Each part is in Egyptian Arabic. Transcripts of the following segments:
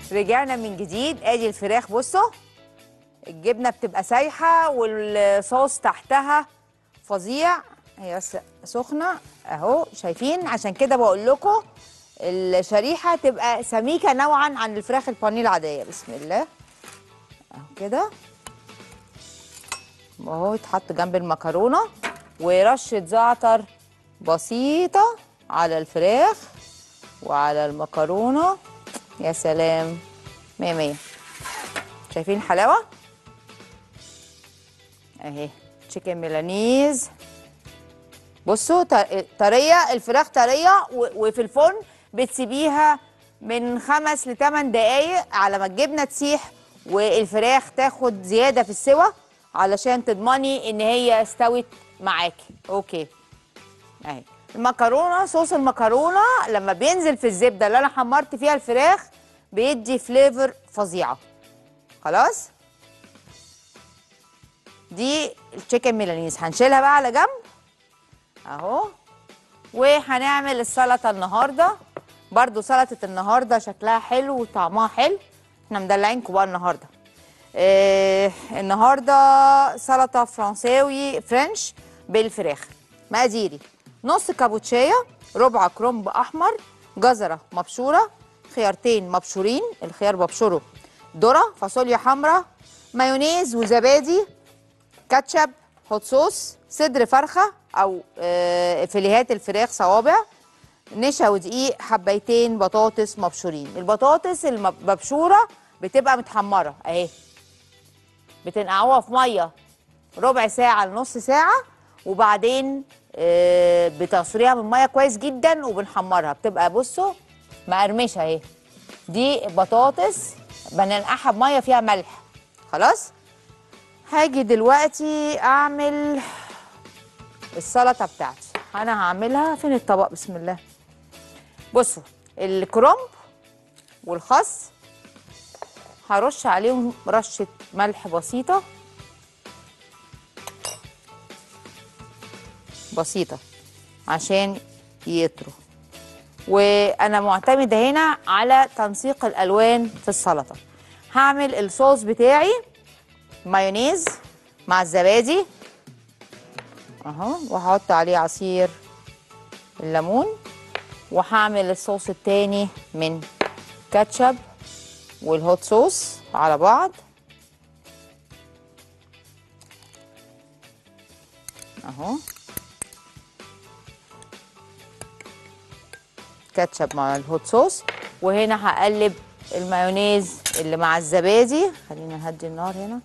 رجعنا من جديد ادي الفراخ بصوا الجبنه بتبقى سايحه والصوص تحتها فظيع هي بس سخنه اهو شايفين عشان كده بقول لكم الشريحه تبقى سميكه نوعا عن الفراخ البانيه العاديه بسم الله اهو كده اهو يتحط جنب المكرونه ورشه زعتر بسيطه على الفراخ وعلى المكرونه يا سلام مية مية شايفين الحلاوه اهي تشيكن ميلانيز بصوا ط- طريه الفراخ طريه و- وفي الفرن بتسيبيها من خمس لثمان دقايق على ما الجبنه تسيح والفراخ تاخد زياده في السوى علشان تضمني ان هي استوت معاكي اوكي اهي المكرونه صوص المكرونه لما بينزل في الزبده اللي انا حمرت فيها الفراخ بيدي فليفر فظيعه خلاص دي التشيكن ميلانيز هنشيلها بقى على جنب اهو وهنعمل السلطه النهارده برضو سلطه النهارده شكلها حلو وطعمها حلو احنا مدلعينكم بقى النهارده آه النهارده سلطه فرنساوي فرنش بالفراخ مقاديري نص كابوتشيه ربع كرنب احمر جزره مبشوره خيارتين مبشورين الخيار ببشره ذره فاصوليا حمراء مايونيز وزبادي كاتشب هوت صوص صدر فرخه او آه، فيليهات الفراخ صوابع نشا ودقيق حبيتين بطاطس مبشورين البطاطس المبشوره بتبقى متحمره اهي بتنقعوها في ميه ربع ساعه لنص ساعه وبعدين آه، بتعصريها من ميه كويس جدا وبنحمرها بتبقى بصوا مقرمشه اهي دي بطاطس بننقعها بميه فيها ملح خلاص هاجي دلوقتي اعمل السلطه بتاعتي انا هعملها فين الطبق بسم الله بصوا الكرنب والخس هرش عليهم رشه ملح بسيطه بسيطه عشان يطروا وانا معتمده هنا على تنسيق الالوان في السلطه هعمل الصوص بتاعي مايونيز مع الزبادي اهو وهحط عليه عصير الليمون وهعمل الصوص التاني من كاتشب والهوت صوص على بعض اهو كاتشب مع الهوت صوص وهنا هقلب المايونيز اللي مع الزبادي خلينا نهدي النار هنا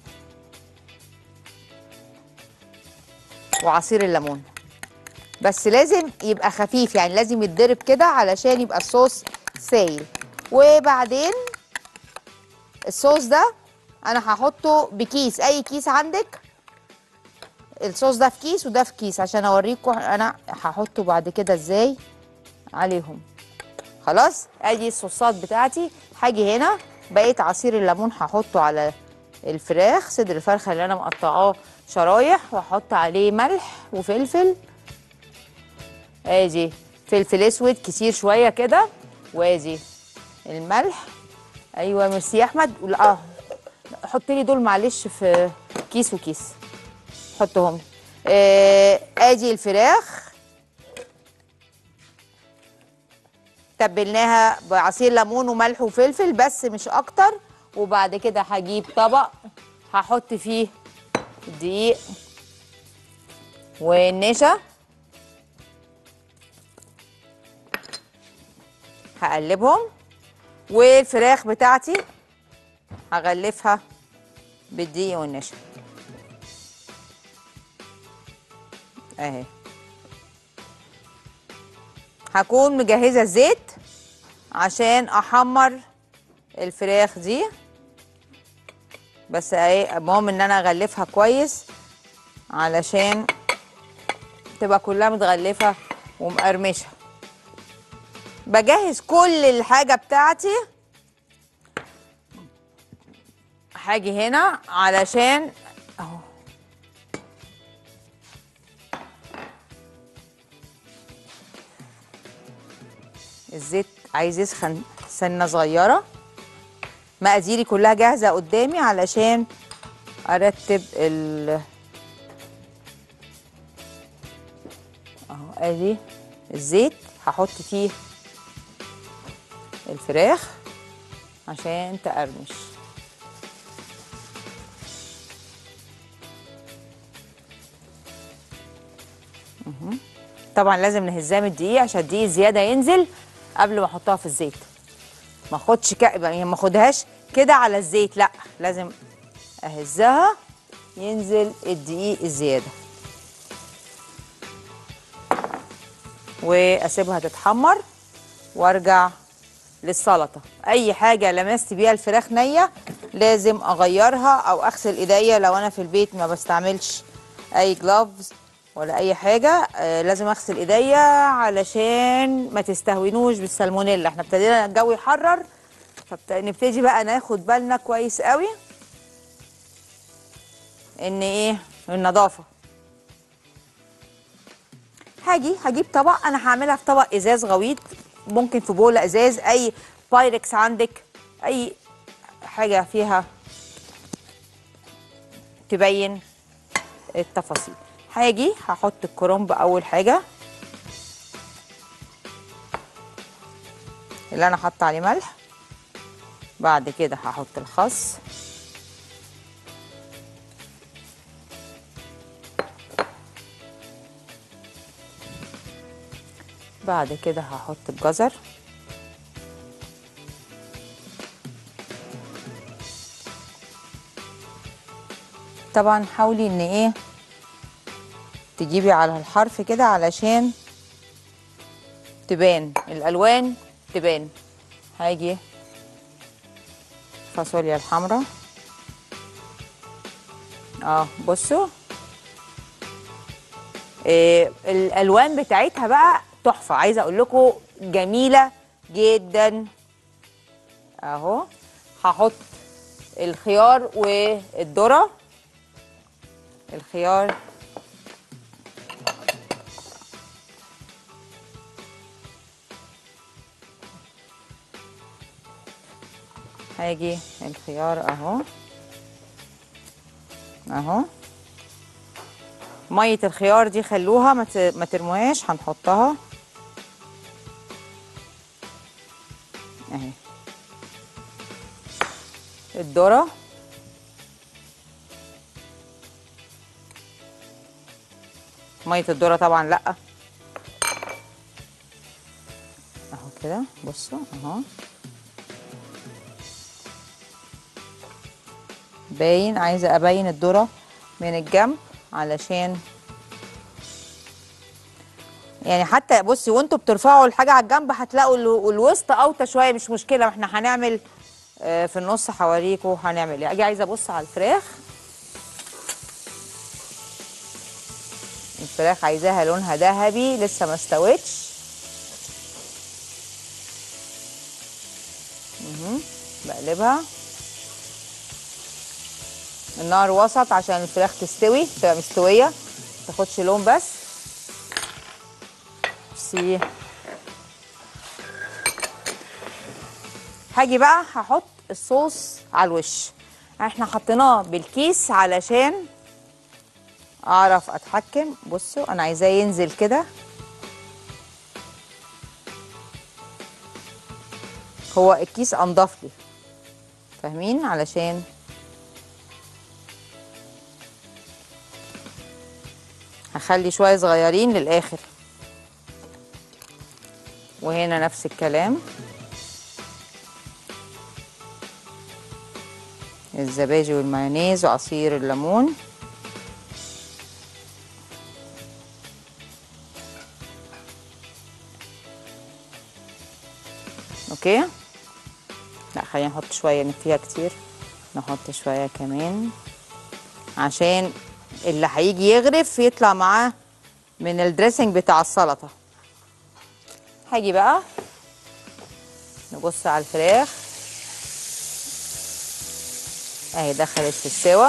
وعصير الليمون بس لازم يبقى خفيف يعني لازم يتضرب كده علشان يبقى الصوص سايل وبعدين الصوص ده انا هحطه بكيس اي كيس عندك الصوص ده في كيس وده في كيس عشان اوريكم انا هحطه بعد كده ازاي عليهم خلاص ادي الصوصات بتاعتي هاجي هنا بقيت عصير الليمون هحطه على الفراخ صدر الفرخه اللي انا مقطعاه شرايح واحط عليه ملح وفلفل ادي فلفل اسود كتير شويه كده وادي الملح ايوه ميرسي يا احمد ولا- اه حط لي دول معلش في كيس وكيس حطهم آه ادي الفراخ تبلناها بعصير ليمون وملح وفلفل بس مش اكتر وبعد كده هجيب طبق هحط فيه الدقيق والنشا هقلبهم والفراخ بتاعتي هغلفها بالدقيق والنشا اهي هكون مجهزه الزيت عشان احمر الفراخ دي بس ايه المهم ان انا اغلفها كويس علشان تبقى كلها متغلفه ومقرمشه بجهز كل الحاجه بتاعتي هاجي هنا علشان اهو الزيت عايز يسخن سنه صغيره مقاديري كلها جاهزه قدامي علشان ارتب ال اهو ادي الزيت هحط فيه الفراخ عشان تقرمش مهم. طبعا لازم نهزها من الدقيق عشان الدقيق زياده ينزل قبل ما احطها في الزيت ما اخدش ك... يعني ما اخدهاش كده على الزيت لا لازم اهزها ينزل الدقيق الزياده واسيبها تتحمر وارجع للسلطه اي حاجه لمست بيها الفراخ نيه لازم اغيرها او اغسل ايديا لو انا في البيت ما بستعملش اي جلافز ولا اي حاجه آه لازم اغسل ايديا علشان ما تستهونوش بالسالمونيلا احنا ابتدينا الجو يحرر فنبتدي بقى ناخد بالنا كويس قوي ان ايه النظافه هاجي هجيب طبق انا هعملها في طبق ازاز غويط ممكن في بوله ازاز اي بايركس عندك اي حاجه فيها تبين التفاصيل هاجي هحط الكرنب اول حاجه اللي انا حاطه عليه ملح بعد كده هحط الخس بعد كده هحط الجزر طبعا حاولي ان ايه تجيبي على الحرف كده علشان تبان الالوان تبان هاجي فاصوليا الحمراء اه بصوا إيه الالوان بتاعتها بقى تحفه عايزه اقول لكم جميله جدا اهو هحط الخيار والذره الخيار هاجي الخيار اهو اهو ميه الخيار دي خلوها ما ت- ما ترموهاش هنحطها اهي الذره ميه الذره طبعا لا اهو كده بصوا اهو باين عايزه ابين الذره من الجنب علشان يعني حتى بصي وانتوا بترفعوا الحاجه على الجنب هتلاقوا ال- الوسط اوطى شويه مش مشكله احنا هنعمل آه، في النص هوريكم هنعمل ايه اجي عايزه ابص على الفراخ الفراخ عايزاها لونها ذهبي لسه ما استوتش مهم. بقلبها النار وسط عشان الفراخ تستوي تبقى مستويه ما تاخدش لون بس سي هاجي بقى هحط الصوص على الوش احنا حطيناه بالكيس علشان اعرف اتحكم بصوا انا عايزاه ينزل كده هو الكيس انضف لي فاهمين علشان هخلي شويه صغيرين للاخر وهنا نفس الكلام الزبادي والمايونيز وعصير الليمون اوكي لا خلينا نحط شويه ان فيها كتير نحط شويه كمان عشان اللي هيجي يغرف يطلع معاه من الدريسنج بتاع السلطه هاجي بقى نبص على الفراخ اهي دخلت في السوا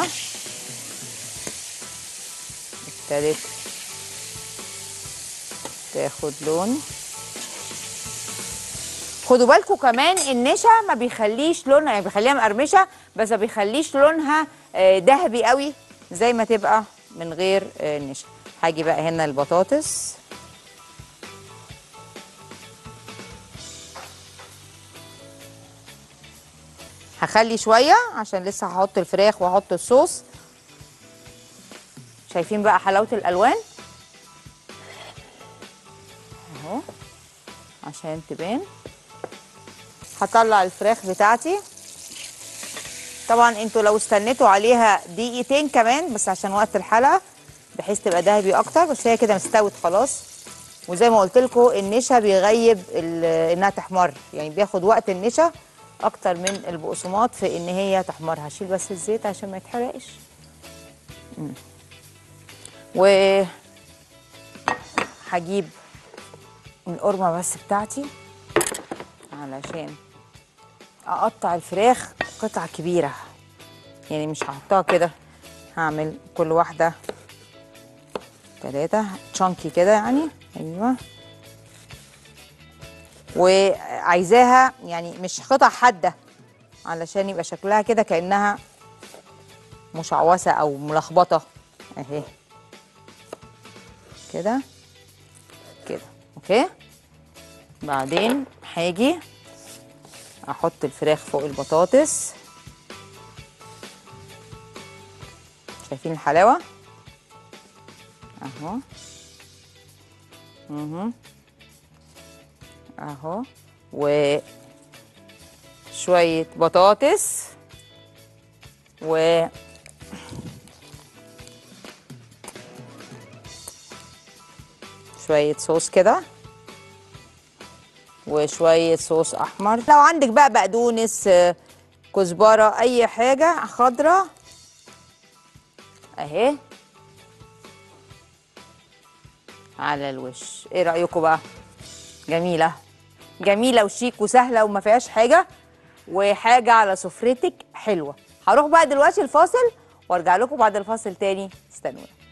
ابتدت تاخد لون خدوا بالكم كمان النشا ما بيخليش لونها يعني بيخليها مقرمشه بس ما بيخليش لونها آه، ذهبي قوي زي ما تبقى من غير آه، نشا هاجي بقى هنا البطاطس هخلي شويه عشان لسه هحط الفراخ واحط الصوص شايفين بقى حلاوه الالوان اهو عشان تبان هطلع الفراخ بتاعتي طبعا انتوا لو استنيتوا عليها دقيقتين كمان بس عشان وقت الحلقه بحيث تبقى ذهبي اكتر بس هي كده مستوت خلاص وزي ما قلت لكم النشا بيغيب ال- انها تحمر يعني بياخد وقت النشا اكتر من البقسماط في ان هي تحمر هشيل بس الزيت عشان ما يتحرقش مم. و هجيب القرمه بس بتاعتي علشان اقطع الفراخ قطع كبيره يعني مش هحطها كده هعمل كل واحده ثلاثه تشانكي كده يعني ايوه وعايزاها يعني مش قطع حاده علشان يبقى شكلها كده كانها مشعوذه او ملخبطه اهي كده كده اوكي بعدين هاجي احط الفراخ فوق البطاطس شايفين الحلاوه اهو اهو اهو و شويه بطاطس و شويه صوص كده وشويه صوص احمر لو عندك بقى بقدونس آه، كزبره اي حاجه خضراء اهي على الوش ايه رايكم بقى جميله جميله وشيك وسهله وما فيهاش حاجه وحاجه على سفرتك حلوه هروح بقى دلوقتي الفاصل وارجع لكم بعد الفاصل تاني استنونا